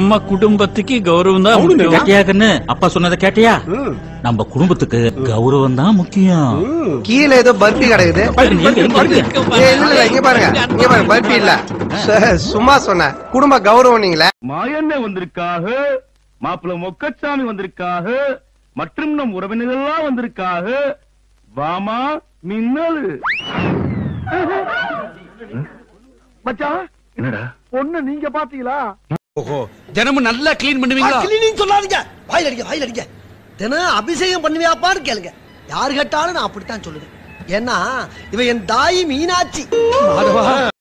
நம்ம குடும்பத்துக்கு கௌரவம் தான் முக்கியம். கேட்டியா கண்ணு அப்பா சொன்னதை கேட்டியா ம். நம்ம குடும்பத்துக்கு கௌரவம் தான் முக்கியம் கீழே ஏதோ பர்பி கிடக்குது நீங்க எங்க இருக்கீங்க? ஏய், இல்ல இல்ல இங்க பாருங்க இங்க பாருங்க பர்பி இல்ல சு- சும்மா சொன்னேன் குடும்ப கௌரவம் நீங்களே மாயண்ணே வந்திருக்காக மாப்பிள்ள மொக்கச்சாமி வந்திருக்காக மற்றும் நம் உறவினர்கள்லாம் வந்திருக்காக வாமா மின்னல் மச்சான் என்னடா பொண்ணு நீங்க பாத்தீங்களா தினமும் நல்லா கிளீன் பண்ணுவீங்களா கிளீனிங் சொல்லாதீங்க வாயில் அடிக்க வாயில் அடிக்க தினம் அபிஷேகம் பண்ணுவியாப்பான்னு கேளுங்க யார் கேட்டாலும் நான் அப்படித்தான் சொல்லுவேன் ஏன்னா இவ என் தாய் மீனாட்சி